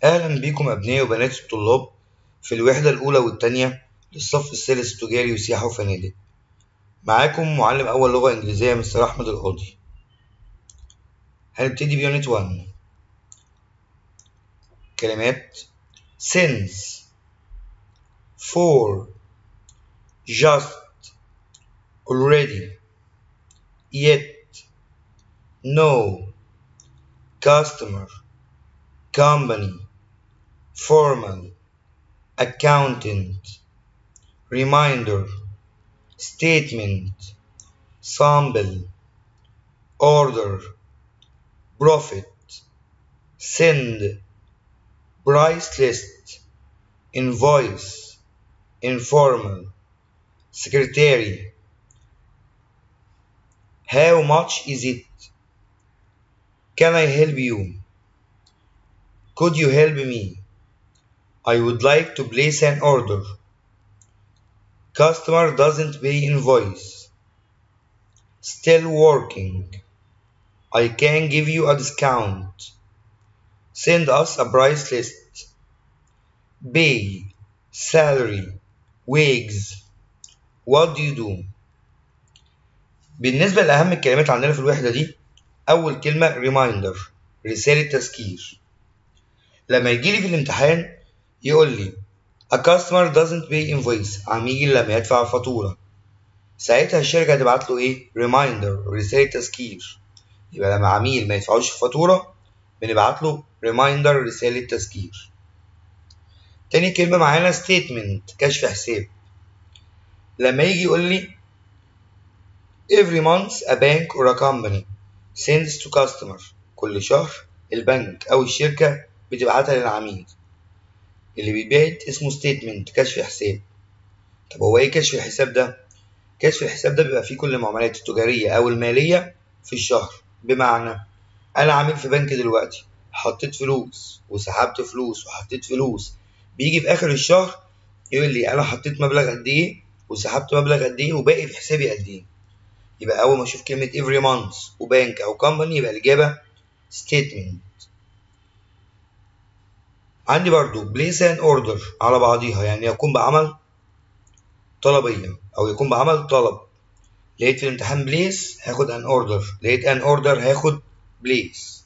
أهلا بكم أبنائي وبنات الطلاب في الوحدة الأولى والتانية للصف الثالث التجاري وسياحة وفنادق معاكم معلم أول لغة إنجليزية مستر أحمد القاضي هنبتدي بيونت 1 كلمات since for just already yet no customer company formal accountant reminder statement sample order profit send price list invoice informal secretary how much is it can i help you could you help me i would like to place an order customer doesn't pay invoice still working i can give you a discount send us a price list pay salary wages what do you do بالنسبة لأهم الكلمات عندنا في الوحدة دي أول كلمة reminder رسالة تذكير لما يجي لي في الامتحان يقول لي a customer doesn't pay invoice عميل لم يدفع فاتورة ساعتها الشركة هتبعت له ايه reminder رسالة تذكير يبقى لما عميل ما يدفعوش الفاتورة بنبعت له reminder رسالة تذكير تاني كلمة معانا statement كشف حساب لما يجي يقول لي every month a bank or a company sends to customer كل شهر البنك أو الشركة بتبعتها للعميل اللي بيتبعت اسمه statement كشف حساب طب هو ايه كشف الحساب ده؟ كشف الحساب ده بيبقى فيه كل المعاملات التجارية أو المالية في الشهر بمعنى أنا عامل في بنك دلوقتي حطيت فلوس وسحبت فلوس وحطيت فلوس بيجي في آخر الشهر يقول لي أنا حطيت مبلغ قد إيه وسحبت مبلغ قد إيه وباقي في حسابي قد إيه يبقى أول ما أشوف كلمة every month وبنك أو company يبقى الإجابة statement عندي برضو place an order على بعضيها يعني يكون بعمل طلبية أو يكون بعمل طلب لقيت في الامتحان place هاخد an order لقيت an order هاخد place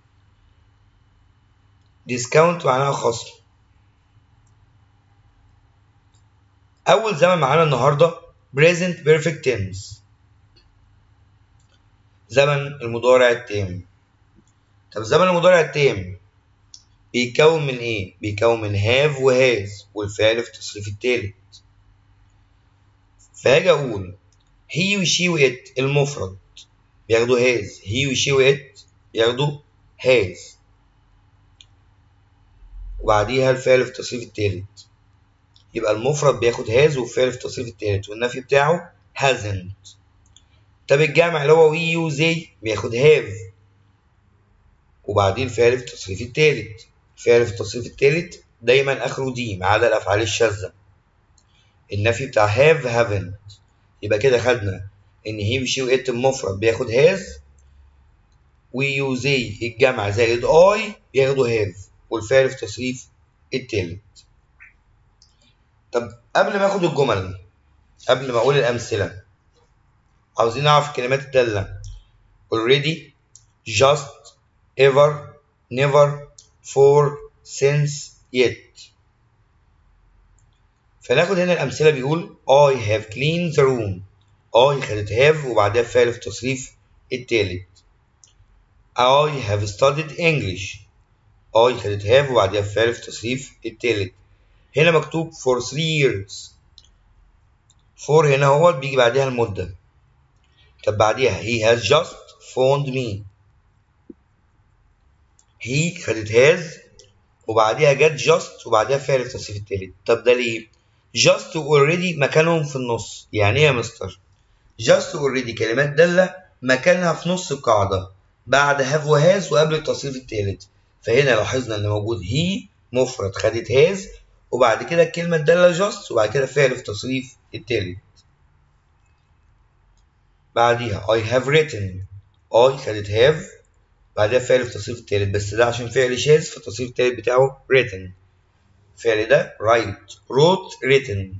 discount معناها خصم أول زمن معانا النهاردة present perfect tense زمن المضارع التام طب زمن المضارع التام بيتكون من ايه؟ بيتكون من have و has والفعل في التصريف التالت فهاجي اقول he و she و it المفرد بياخدوا has he و she و it بياخدوا has وبعديها الفعل في التصريف التالت يبقى المفرد بياخد has والفعل في التصريف التالت والنفي بتاعه hasn't طب الجمع اللي هو we و they بياخد have وبعدين الفعل في التصريف التالت الفعل في التصريف التالت دايما اخره دي ما عدا الافعال الشاذه النفي بتاع have haven't يبقى كده خدنا ان he وشي وات المفرد بياخد has we و they الجمع زائد I بياخدوا have والفعل في التصريف التالت طب قبل ما اخد الجمل قبل ما اقول الامثله عاوزين نعرف الكلمات الداله already just ever never for since yet فناخد هنا الأمثلة بيقول I have cleaned the room I خدت have وبعدها فعل في التصريف التالت I have studied English I خدت have وبعدها فعل في التصريف التالت هنا مكتوب for three years for هنا هو بيجي بعدها المدة طب بعديها he has just phoned me he خدت has وبعديها جت just وبعديها فعل التصريف التالت طب ده ليه؟ just و already مكانهم في النص يعني ايه يا مستر؟ just و already كلمات دالة مكانها في نص القاعدة بعد have و has وقبل التصريف التالت فهنا لاحظنا ان موجود he مفرد خدت has وبعد كده الكلمة الدالة just وبعد كده فعل في التصريف التالت بعديها I have written I خدت have بعدها فعل في التصريف التالت بس ده عشان فعل شاذ في التصريف التالت بتاعه written الفعل ده write wrote written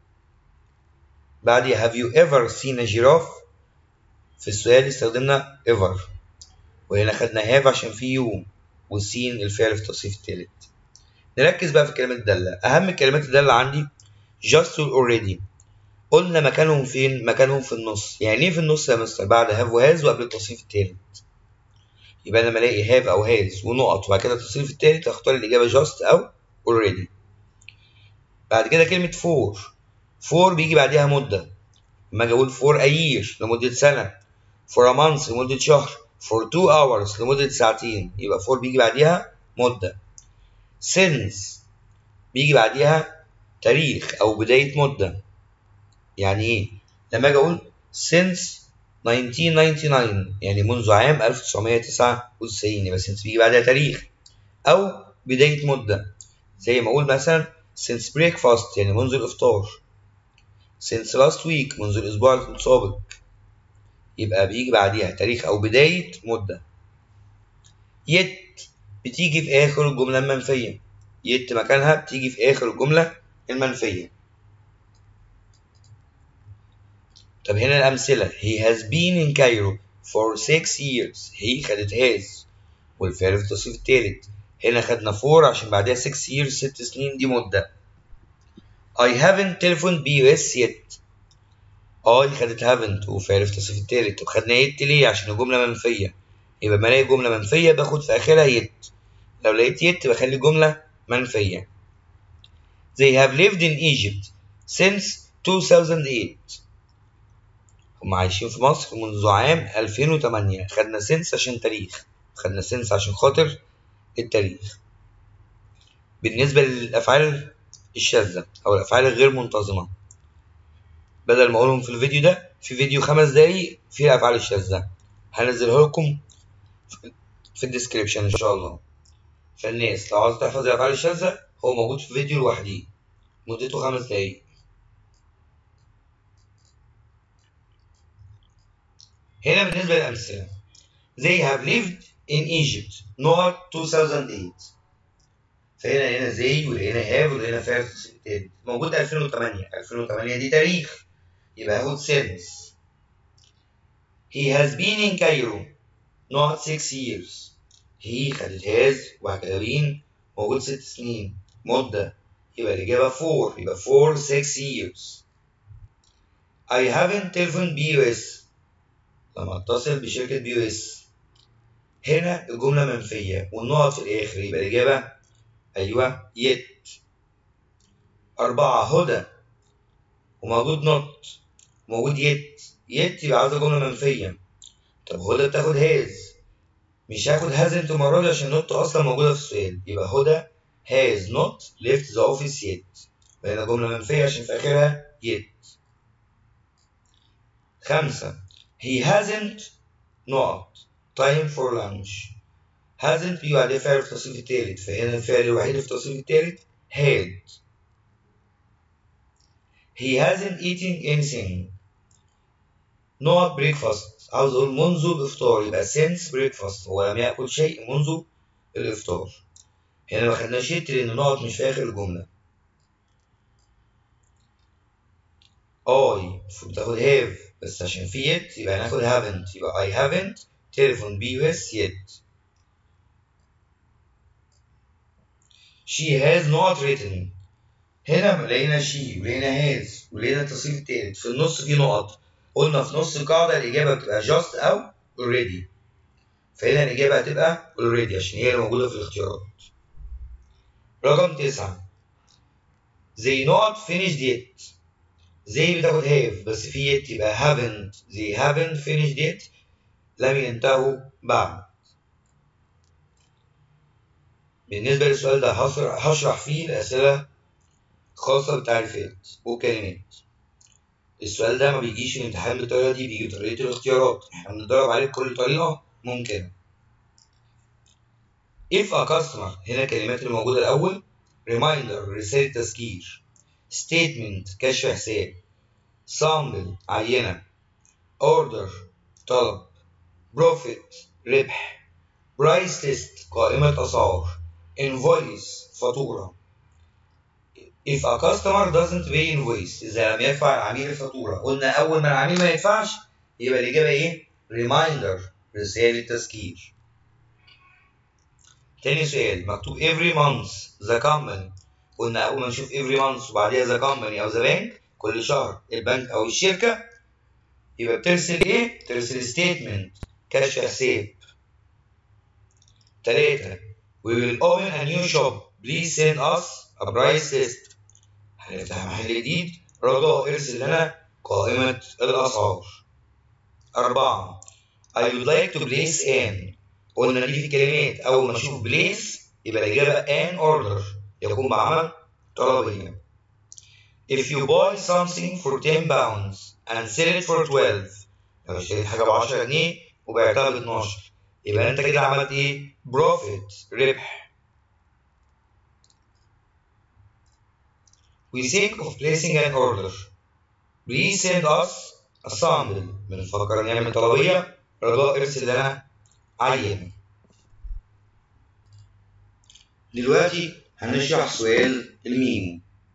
بعدها have you ever seen a giraffe في السؤال استخدمنا ever وهنا خدنا have عشان في يو والسين الفعل في التصريف التالت نركز بقى في الكلمات الدالة أهم الكلمات الدالة عندي just و already قلنا مكانهم فين؟ مكانهم في النص يعني ايه في النص يا مستر؟ بعد have و has وقبل التصريف التالت يبقى أنا لما ألاقي have أو has ونقط وبعد كده التصريف التالت هختار الإجابة just أو already بعد كده كلمة for for بيجي بعديها مدة لما أجي أقول for a year لمدة سنة for a month لمدة شهر for two hours لمدة ساعتين يبقى for بيجي بعديها مدة since بيجي بعديها تاريخ أو بداية مدة يعني إيه؟ لما أجي أقول since 1999 يعني منذ عام 1999 يبقى since بيجي بعدها تاريخ أو بداية مدة زي ما أقول مثلا since breakfast يعني منذ الإفطار since last week منذ الأسبوع السابق يبقى بيجي بعديها تاريخ أو بداية مدة yet بتيجي في آخر الجملة المنفية yet مكانها بتيجي في آخر الجملة المنفية طب هنا الأمثلة he has been in Cairo for six years he خدت has والفعل في التصريف التالت هنا خدنا for عشان بعدها 6 years 6 سنين دي مدة I haven't telephoned BUS yet I خدت haven't وفعل في التصريف التالت طب خدنا yet ليه عشان الجملة منفية يبقى لما الاقي جملة منفية باخد في آخرها yet لو لقيت yet بخلي جملة منفية They have lived in Egypt since 2008 هم عايشين في مصر منذ عام 2008 خدنا since عشان تاريخ خدنا since عشان خاطر التاريخ بالنسبة للأفعال الشاذة أو الأفعال الغير منتظمة بدل ما أقولهم في الفيديو ده في فيديو خمس دقايق فيه الأفعال الشاذة هنزله لكم في الديسكريبشن إن شاء الله فالناس لو عاوز تحفظ الأفعال الشاذة هو موجود في فيديو لوحده مدته خمس دقايق هنا بالنسبة للأمثلة They have lived in Egypt not 2008 فهنا هنا زي ولقينا have ولقينا فعل تاني موجود 2008 2008 دي تاريخ يبقى هاخد since He has been in Cairo not six years he خدت has وبعد كده been موجود ست سنين مدة يبقى الإجابة for يبقى for six years I haven't telephoned BUS لما اتصل بشركة بي او اس هنا الجملة منفية والنقط في الآخر يبقى الإجابة أيوه يت أربعة هدى وموجود نوت موجود يت يت يبقى عاوزة جملة منفية طب هدى بتاخد هاز مش هاخد هازنت المرة دي عشان نوت أصلا موجودة في السؤال يبقى هدى has not left the office yet بقينا جملة منفية عشان في آخرها yet خمسة he hasn't not time for lunch hasn't بيجي بعدها فعل في التصريف التالت فهنا الفعل الوحيد في التصريف التالت had he hasn't eaten anything not breakfast عاوز اقول منذ الافطار يبقى since breakfast هو لم ياكل شيء منذ الافطار هنا ما خدناش يت لان النقط مش في اخر الجمله I بتاخد have بس عشان في يت يبقى هناخد haven't يبقى I haven't telephoned BUS yet she has not written هنا لقينا she ولقينا has ولقينا التصريف التالت في النص في نقط قلنا في نص القاعدة الإجابة بتبقى just أو already فهنا الإجابة هتبقى already عشان هي اللي موجودة في الاختيارات رقم تسعة they not finished yet زي بتاخد have بس في yet يبقى haven't they haven't finished yet لم ينتهوا بعد بالنسبة للسؤال ده هشرح, هشرح فيه الأسئلة خاصة بالتعريفات والكلمات السؤال ده ما بيجيش في الامتحان بالطريقة دي بيجي بطريقة الاختيارات احنا بندرب عليه بكل طريقة ممكنة if a customer هنا الكلمات اللي موجودة الأول reminder رسالة تذكير statement كشف حساب sample عينة order طلب profit ربح برايس ليست قائمة أسعار invoice فاتورة if a customer doesn't pay invoice إذا لم يدفع العميل الفاتورة قلنا أول ما العميل ما يدفعش يبقى الإجابة إيه؟ reminder رسالة تذكير تاني سؤال مكتوب every month the company قلنا أول ما نشوف every month وبعديها the company أو the bank كل شهر البنك أو الشركة يبقى بترسل إيه؟ ترسل statement كشف حساب تلاتة we will open a new shop please send us a price list هنفتح محل جديد رجاء ارسل لنا قائمة الأسعار أربعة I would like to place an قلنا دي في كلمات أول ما أشوف place يبقى الإجابة an order يقوم بعمل طلبية If you buy something for 10 pounds and sell it for 12 لو اشتريت حاجة ب 10 جنيه وبعتها ب 12 يبقى أنت كده عملت إيه؟ profit ربح We think of placing an order. Please send us a sample. بنفكر نعمل طلبية رجاء ارسل لنا عينة. دلوقتي هنشرح سؤال الميمو.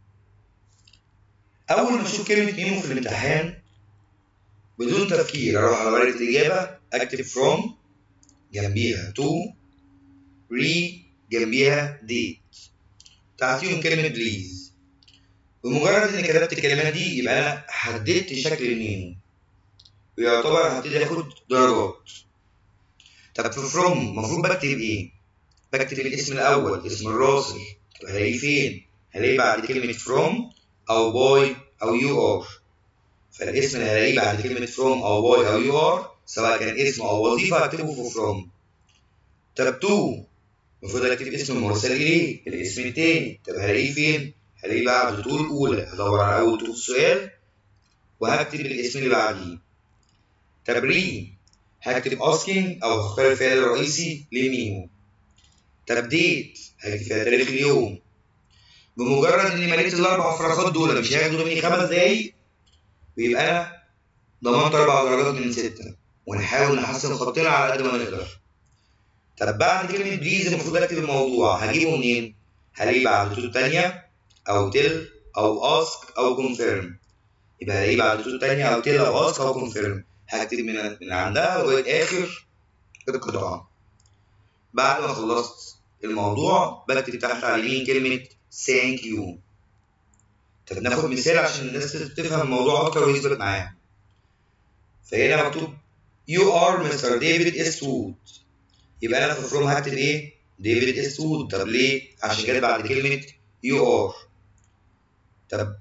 أول ما أشوف كلمة ميمو في الامتحان بدون تفكير أروح على ورقة الإجابة أكتب from جنبيها to re جنبيها date تحتيهم كلمة please بمجرد اني كتبت الكلمات دي يبقى انا حددت شكل الميمو ويعتبر هبتدي اخد درجات طب في فروم المفروض بكتب ايه؟ بكتب الاسم الاول اسم الراسل طب هلاقيه فين؟ هلاقيه بعد كلمة فروم او باي او يو ار فالاسم اللي هلاقيه بعد كلمة فروم او باي او يو ار سواء كان اسم او وظيفة هكتبه في فروم طب تو المفروض اكتب اسم المرسل اليه الاسم التاني طب هلاقيه فين؟ هلاقيه بعد طول الأولى هدور على أول طول السؤال وهكتب الاسم اللي بعديه طب ري هكتب asking أو هختار الفعل الرئيسي لميمو طب ديت هكتب فيها تاريخ اليوم بمجرد إني مليت الأربع فراغات دول مش هياخدوا مني خمس دقايق ويبقى أنا ضمنت أربع درجات من ستة ونحاول نحسن خطنا على قد ما نقدر طب بعد كلمة بليز المفروض أكتب الموضوع هجيبه منين؟ هلاقيه بعد توت تانية او تل او اسك او كونفيرم يبقى هلاقيه بعد توت تانية او تل او اسك او كونفيرم هكتب من من عندها لغايه اخر القطعه بعد ما خلصت الموضوع بكتب تحت على اليمين كلمه ثانك يو طب ناخد مثال عشان الناس تفهم الموضوع اكتر ويثبت معاها فهنا مكتوب يو ار مستر ديفيد اسود يبقى انا في الفروم هكتب ايه ديفيد اسود طب ليه عشان جت بعد كلمه يو ار طب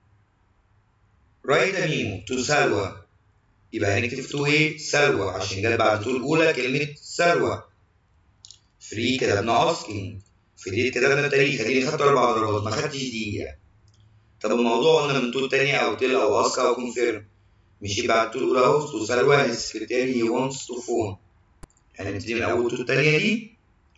رايت ميمو تو سلوى يبقى هنكتب تو ايه سلوى عشان جت بعد تو الاولى كلمه سلوى فري كتبنا اسكينج في دي كتبنا التاريخ اديني خدت اربع درجات ما خدتش دقيقه طب الموضوع قلنا من تو التانية او تل او اسك او كونفيرم مشي بعد تو الاولى اهو تو سلوى السكرتيري هي وانس تو فون هنبتدي من اول تو التانية دي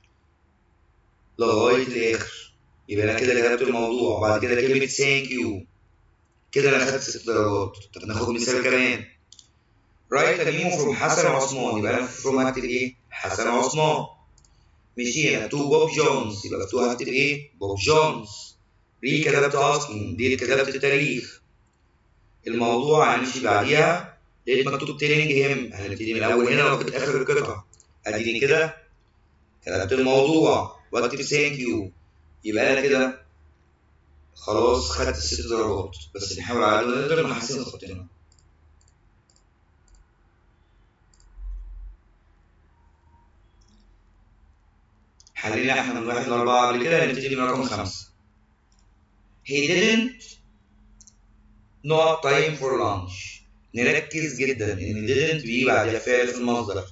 لغايه الاخر يبقى انا كده كتبت الموضوع وبعد كده كلمة ثانك يو كده انا خدت ست درجات طب ناخد مثال كمان رايت ميمو فروم حسن عثمان يبقى انا فروم هكتب ايه؟ حسن عثمان مشينا تو بوب جونز يبقى تو هكتب ايه؟ بوب جونز ري كتبت اسكينج دي كتبت التاريخ الموضوع هنمشي بعديها لقيت مكتوب تريننج هم هنبتدي من الاول هنا لغايه اخر القطعه اديني كده كتبت الموضوع واكتب ثانك يو يبقى انا كده خلاص خدت الست درجات بس نحاول على قد ما نقدر نحسن خطنا حلينا احنا من واحد لأربعة قبل كده نبتدي من رقم خمسة He didn't not time for lunch نركز جدا ان didn't بيجي بعدها فعل في المصدر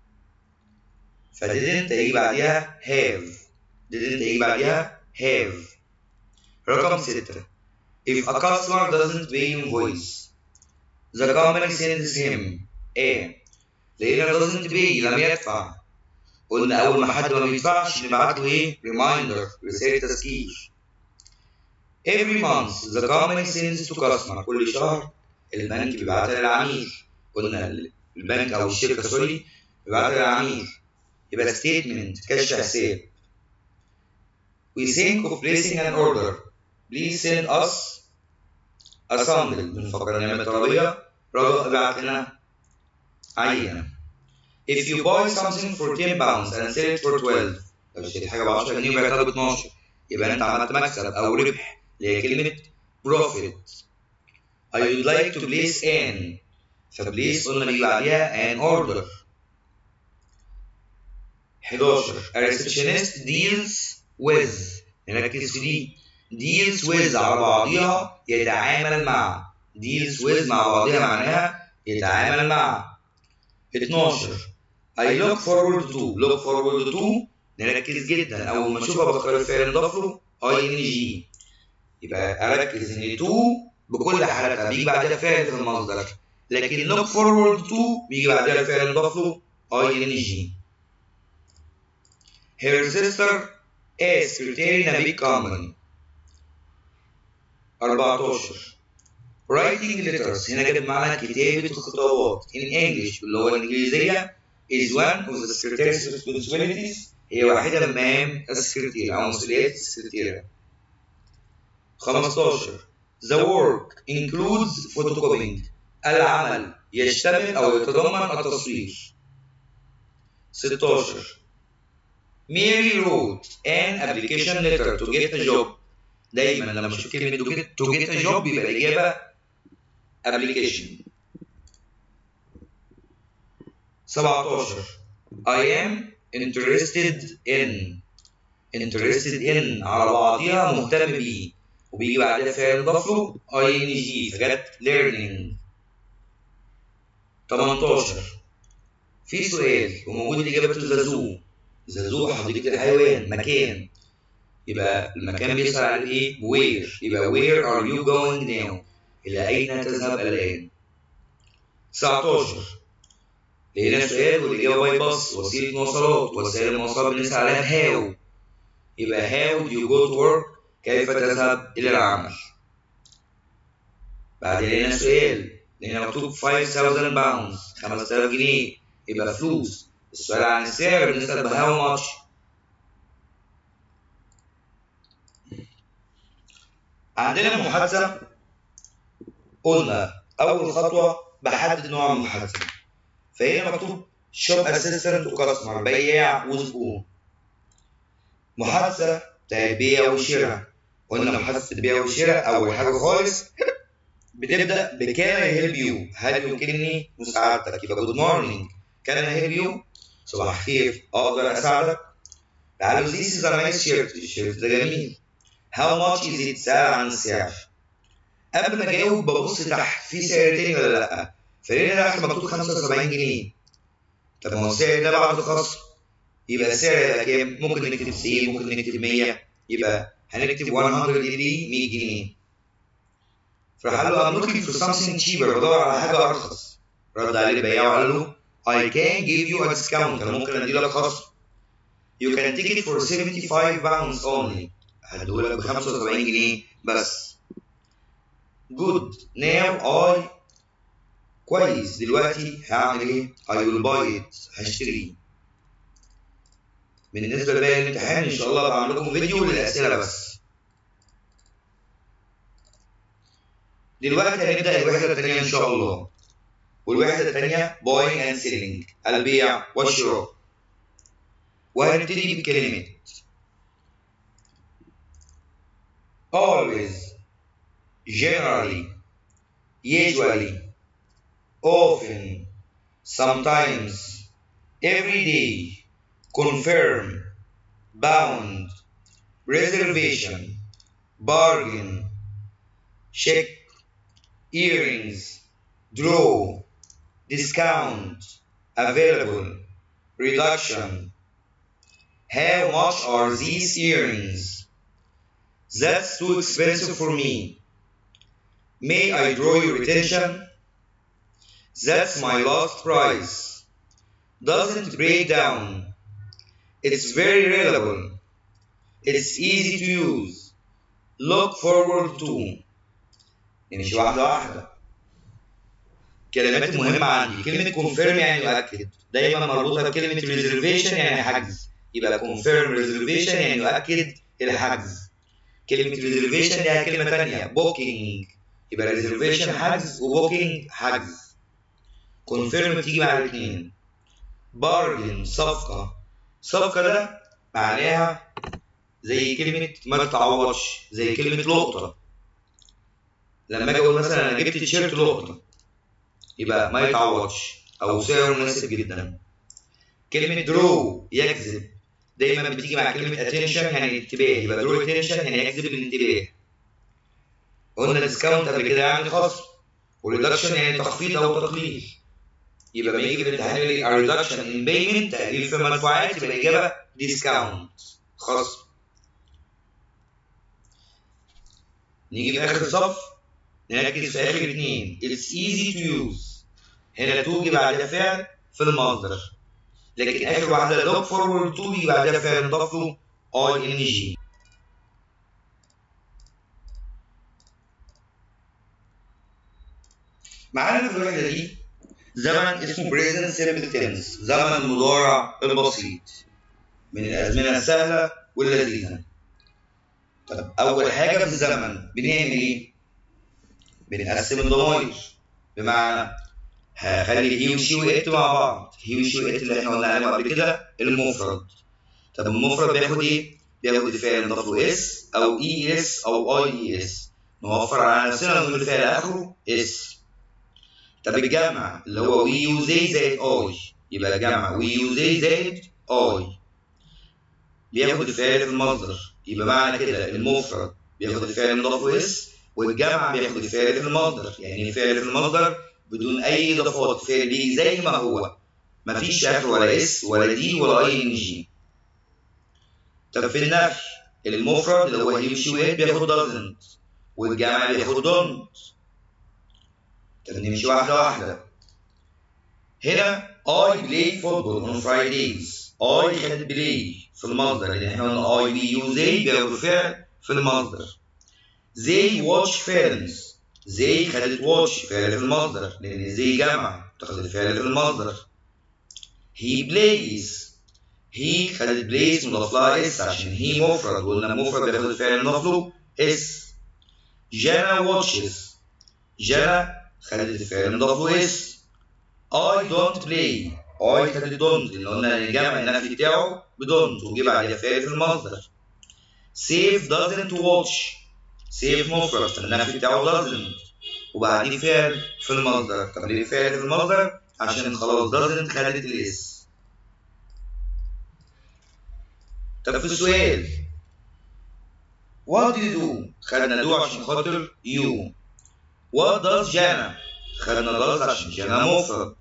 ف didn't هيجي بعديها have didn't هيجي بعديها have رقم ستة if a customer doesn't pay invoice the company sends him a لأن doesn't pay لم يدفع قلنا أول ما حد ما بيدفعش نبعت له إيه reminder رسالة تذكير every month the company sends to customer كل شهر البنك بيبعتها للعميل قلنا البنك أو الشركة سوري بيبعتها للعميل يبقى statement كشف حساب we think of placing an order please send us a sample بنفكر نعمل طلبية رجاء ابعت لنا عينة if you buy something for 10 pounds and sell it for 12 لو اشتريت حاجة ب 10 جنيه وبعتها ب 12 يبقى انت عملت مكسب او ربح اللي هي كلمة profit I would like to place an فبليس قلنا بيجي بعديها an order 11 a receptionist deals with نركز في دي deals with على بعضيها يتعامل مع deals with مع بعضيها معناها يتعامل مع 12 I look forward to look forward to نركز جدا اول ما اشوفها بختار الفعل نضاف له اي ان جي يبقى اركز ان to بكل حالاتها بيجي بعدها فعل في المصدر لكن look forward to بيجي بعدها الفعل نضاف له اي ان جي Her sister is secretary in a big company 14 Writing letters هنا جاب معنا كتابة الخطابات in English باللغة الإنجليزية is one of the secretary's responsibilities هي واحدة من مهام السكرتيرة أو مسؤوليات السكرتيرة 15 The work includes photocopying العمل يشتمل أو يتضمن التصوير 16 Mary wrote an application letter to get a job دايما لما اشوف كلمة to get, to get a job يبقى الإجابة application 17 I am interested in interested in على بعضيها مهتم بيه وبيجي بعدها فعل مضاف له اي ان جي فجت learning 18 في سؤال وموجود اجابته زازو زازو حديقة الحيوان مكان يبقى المكان بيسأل على ايه where يبقى where are you going now إلى أين تذهب الآن 19 لقينا سؤال والإجابة باي باص وسيلة مواصلات وسائل المواصلات بنسأل عليها هاو يبقى how do you go to work كيف تذهب إلى العمل بعد لقينا سؤال لقينا مكتوب 5000 باوند 5000 جنيه يبقى فلوس السؤال عن السعر بنسأل بهاو ماتش عندنا المحادثة قلنا أول خطوة بحدد نوع المحادثة فهنا مكتوب شوب اسيستنت وكاستمر بياع وزبون محادثة بتاعت بيع وشراء قلنا محادثة البيع والشراء أول حاجة خالص بتبدأ بكان هيلب يو هل يمكنني مساعدتك يبقى جود مورنينج كان هيلب يو صباح الخير أقدر أساعدك تعالوا this is a nice shirt الشيرت ده جميل how much is it سأل عن السعر قبل ما أجاوب ببص تحت في سعر تاني ولا لأ فهنا تحت مكتوب 75 جنيه طب ما هو السعر ده بعد الخصم يبقى السعر هيبقى كام؟ ممكن نكتب 90 ممكن نكتب 100 يبقى هنكتب 100 جنيه 100 جنيه فراح قال له I'm looking for something cheaper بدور على حاجة أرخص رد عليه البياع وقال له I can give you a discount أنا ممكن أدي لك خصم You can take it for 75 pounds only هديهولك ب 75 جنيه بس Good now I كويس دلوقتي هعمل ايه؟ I will buy it هشتريه بالنسبة لباقي الامتحان إن شاء الله بعمل لكم فيديو للأسئلة بس دلوقتي هنبدأ الوحدة الثانية إن شاء الله والوحدة الثانية buying and selling البيع والشراء وهنبتدي بكلمة always generally usually often sometimes every day confirm bound reservation bargain check earrings draw discount available reduction how much are these earrings that's too expensive for me may i draw your attention that's my last price doesn't break down it's very reliable it's easy to use look forward to نمشي واحدة واحدة الكلمات المهمة عندي كلمة confirm يعني يؤكد دايما مربوطة بكلمة reservation يعني حجز يبقى confirm reservation يعني يؤكد الحجز كلمة reservation ليها كلمة تانية booking يبقى reservation حجز و booking حجز confirm بتيجي مع الاثنين bargain صفقة صفقة ده معناها زي كلمة ما تتعوضش زي كلمة لقطة لما اجي اقول مثلا انا جبت تيشيرت لقطة يبقى ما يتعوضش او سعره مناسب جدا كلمة درو يجذب دايما بتيجي مع كلمة attention يعني انتباه يبقى درو attention يعني يجذب الانتباه قلنا ديسكاونت قبل كده يعني خصم وريدكشن يعني تخفيض او تقليل يبقى لما يجي في الامتحان يقول لي ريدكشن ان بيمنت تقليل في المدفوعات يبقى الاجابه ديسكاونت خصم نيجي في اخر الصف نركز في اخر اثنين it's easy to use هنا توجي بعدها فعل في المصدر لكن اخر واحده look forward to بيجي بعدها فعل نضاف له اي ان جي معانا في الوحده دي زمن اسمه present simple tense زمن المضارع البسيط من الازمنه السهله واللذيذه طب اول حاجه في الزمن بنعمل ايه بنقسم الضمائر بمعنى هخلي هي وشي وات مع بعض هي وشي وات اللي احنا قلنا عليهم قبل كده المفرد طب المفرد بياخد ايه بياخد فعل نضاف له اس او اي اس او اي اي اس نوفر على نفسنا نقول الفعل اخره اس طب الجمع اللي هو وي وزي زائد اي يبقى الجمع وي وزي زائد اي بياخد الفعل في المصدر يبقى معنى كده المفرد بياخد الفعل مضاف اس والجمع بياخد الفعل في المصدر يعني الفعل في المصدر بدون اي اضافات فعل بيجي زي ما هو مفيش اخر ولا اس ولا دي ولا اي ان جي طب في النفي المفرد اللي هو يمشي ويت بياخد doesn't والجمع بياخد don't طب نمشي واحدة واحدة هنا I play football on Fridays I خدت play في المصدر لأن احنا قلنا I بي يو زي بياخدوا فعل في المصدر they watch films زي خدت watch فعل في المصدر لأن زي جمع تاخد الفعل في المصدر he plays he خدت plays مضاف لها اس عشان he مفرد وقلنا مفرد بياخد الفعل مضاف له اس جانا watches جانا خدت الفعل مضاف له اس I don't play I خدت don't لأن قلنا الجمع النفي بتاعه بدونت وجي بعدها فعل في المصدر save doesn't watch save مفرد فالنفي بتاعه doesn't وبعديه فعل في المصدر طب ليه فعل في المصدر عشان خلاص doesn't خدت الاس طب في السؤال what do you do خدنا do عشان خاطر you what does جانا خدنا does عشان جانا مفرد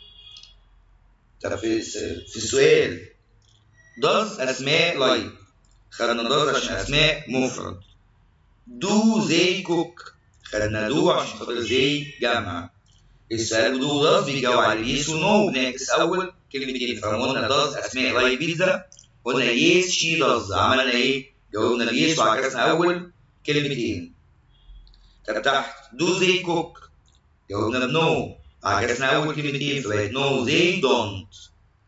طب في في السؤال does اسماء like خدنا does عشان اسماء مفرد do they cook خدنا do عشان خاطر they جمع السؤال do does بيجاوب على yes و no بنعكس اول كلمتين فقلنا does اسماء like بيتزا قلنا yes she does عملنا ايه؟ جاوبنا yes وعكسنا اول كلمتين طب تحت do they cook جاوبنا بنو عكسنا اول كلمتين فبقت no they don't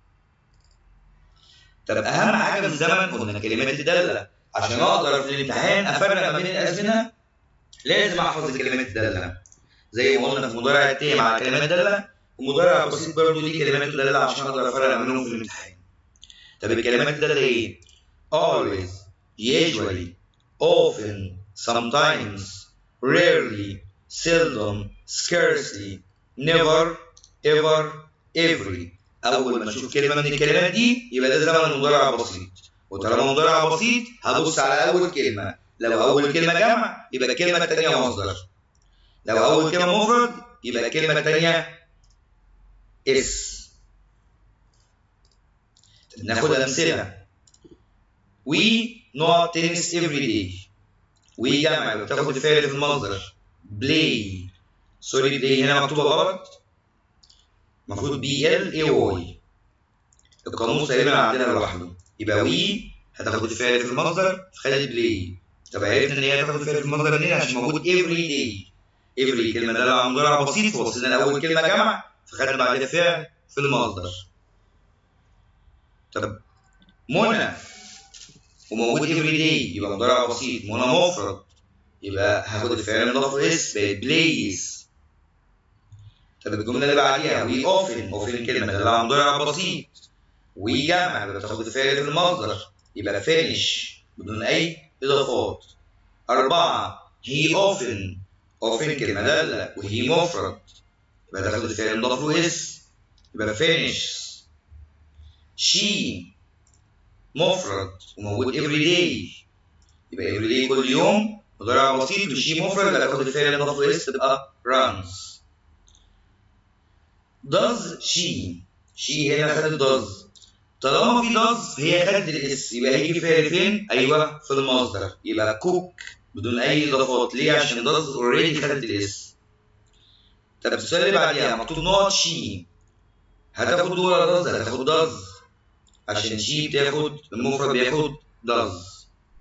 طب اهم حاجه في الزمن قلنا كلمات الداله عشان اقدر في الامتحان افرق ما بين الازمنه لازم احفظ الكلمات الداله زي ما قلنا في مضارع التام على كلمات داله ومضارع بسيط برضه ليه كلمات داله عشان اقدر افرق بينهم في الامتحان طب الكلمات الداله ايه؟ always usually often sometimes rarely seldom scarcely never ever every اول ما اشوف كلمه من الكلمات دي يبقى ده زمن مضارع بسيط وطالما مضارع بسيط هبص على اول كلمه لو اول كلمه جمع يبقى الكلمه الثانيه مصدر لو اول كلمه مفرد يبقى الكلمه الثانيه اس ناخد امثله we not tennis every day we جمع بتاخد الفعل في المصدر play سوري play هنا مكتوبه غلط المفروض بي ال اي واي القاموس تقريبا عندنا لوحده يبقى وي هتاخد الفعل في المصدر خدت بلاي طب عرفنا ان هي هتاخد الفعل في المصدر منين عشان موجود افري داي every كلمة دالة على مضارع بسيط فوصلنا لأول كلمة جمع فخدنا بعدها فعل في المصدر طب منى وموجود every day يبقى مضارع بسيط منى مفرد يبقى هاخد الفعل المضاف اس بقت بليز طب الجملة اللي بعديها وي اوفن اوفن كلمة دالة على مضارع بسيط وجمع يبقى بتاخد الفعل في المصدر يبقى فينش بدون أي إضافات أربعة he often often كلمة دالة وهي مفرد يبقى تاخد الفعل المضاف له اس يبقى finish she مفرد وموجود every day يبقى every day كل يوم مضارع بسيط وشي مفرد يبقى تاخد الفعل المضاف له اس تبقى runs does she she هنا خدت does طالما في does هي خدت الاس يبقى هيجي فعل فين؟ ايوه في المصدر يبقى cook بدون اي اضافات ليه؟ عشان does اوريدي خدت الاس طب السؤال اللي بعديها مكتوب نقط شي هتاخد دول ولا does؟ هتاخد does عشان شي بتاخد المفرد بياخد does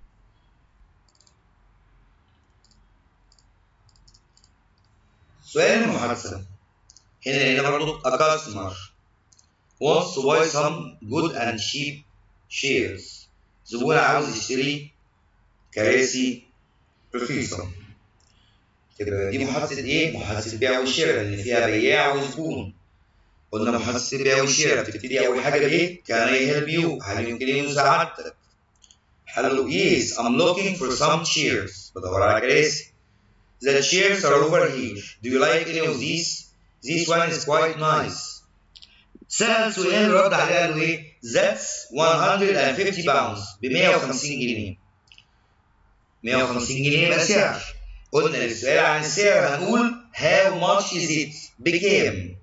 سؤال المحادثة هنا هنا برضه a customer wants to buy some good and cheap shares زبون عاوز يشتري كراسي رخيصة تبقى دي محادثة ايه؟ محادثة بيع وشراء لأن فيها بياع وزبون قلنا محادثة بيع وشراء بتبتدي أول حاجة بإيه؟ كان I help you؟ هل يمكنني مساعدتك؟ قال له yes I'm looking for some chairs بدور على كراسي The chairs are over here Do you like any of these? This one is quite nice سأل سؤال رد عليه قال له ايه؟ That's 150 pounds ب 150 جنيه 150 جنيه يبقى سعر قلنا للسؤال عن السعر هنقول how much is it بكام؟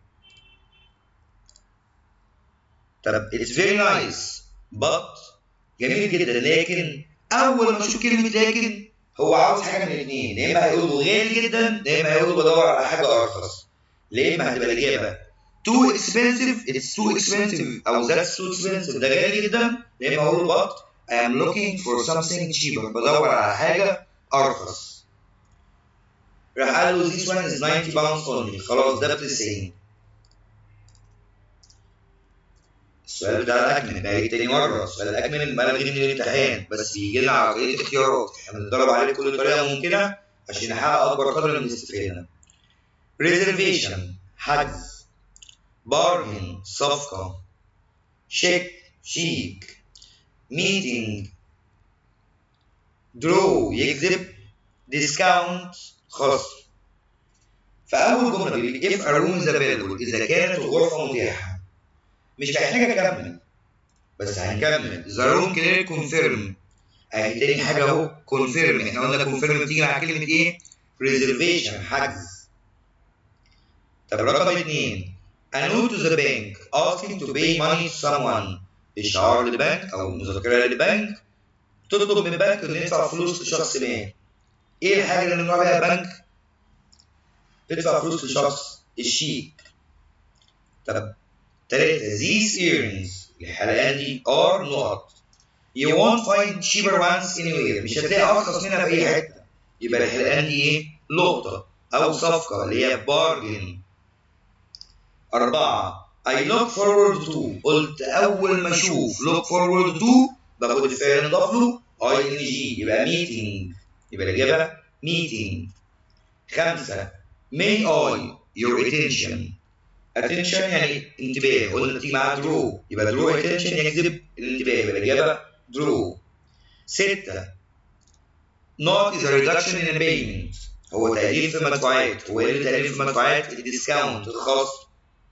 طب it's very nice but جميل جدا لكن أول ما أشوف كلمة لكن هو عاوز حاجة من الاثنين يا إما هيقول له غالي جدا يا إما هيقول له بدور على حاجة أرخص يا إما هتبقى الإجابة too expensive it's too expensive أو that's too expensive ده غالي جدا يا إما هقول له but I am looking for something cheaper بدور على حاجة أرخص راح قال له this one is 90 pounds only خلاص ده ب 90 السؤال بتاع الأكمل بقى تاني مرة السؤال الأكمل بلغي من الامتحان بس بيجي لنا على طريقة اختيارات احنا بنتدرب عليه بكل طريقة ممكنة عشان نحقق أكبر قدر من الاستفادة reservation حجز bargain صفقة شيك شيك meeting draw يكذب discount خصم فأول جملة بيقول if a room is available إذا كانت الغرفة متاحة مش محتاج أكمل بس هنكمل the room clear confirm أهي تاني حاجة أهو confirm إحنا قلنا confirm بتيجي مع كلمة إيه؟ reservation حجز طب رقم اتنين a note to the bank asking to pay money to someone إشعار للبنك أو مذكرة للبنك تطلب من البنك إنه يدفع فلوس لشخص ما إيه الحاجة اللي بنروح بيها البنك؟ تدفع فلوس لشخص الشيك طب تلاتة these earrings الحلقات دي are نقط you won't find cheaper ones anywhere مش هتلاقي أرخص منها في أي حتة يبقى الحلقات دي إيه؟ لقطة أو صفقة اللي هي bargain أربعة I look forward to قلت أول ما أشوف look forward to باخد الفعل نضاف له ing يبقى meeting يبقى الإجابة meeting خمسة may I your attention attention يعني انتباه قلنا تيجي معاها draw يبقى draw attention يجذب الانتباه يبقى الإجابة draw ستة not is a reduction in a payment هو تقليل في المدفوعات هو ايه التقليل في المدفوعات الديسكاونت الخاص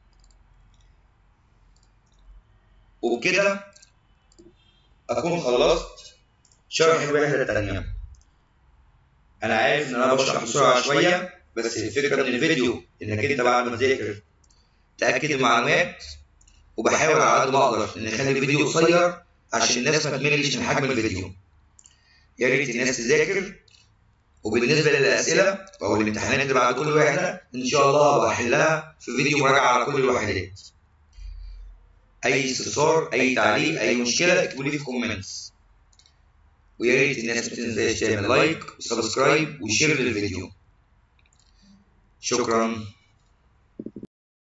وبكده أكون خلصت شرح الوحدة التانية أنا عارف إن أنا بشرح بسرعة شوية بس الفكرة من الفيديو إنك أنت بعد ما تذاكر تأكد المعلومات وبحاول على قد ما أقدر إن أخلي الفيديو قصير عشان الناس ما تملش من حجم الفيديو يا ريت الناس تذاكر وبالنسبة للأسئلة أو الامتحانات اللي بعد كل واحدة إن شاء الله بحلها في فيديو مراجعة على كل الوحدات اي استفسار اي تعليق اي مشكله اكتبوا لي في الكومنتس ويا ريت الناس ما تنساش تعمل لايك وسبسكرايب وشير للفيديو شكرا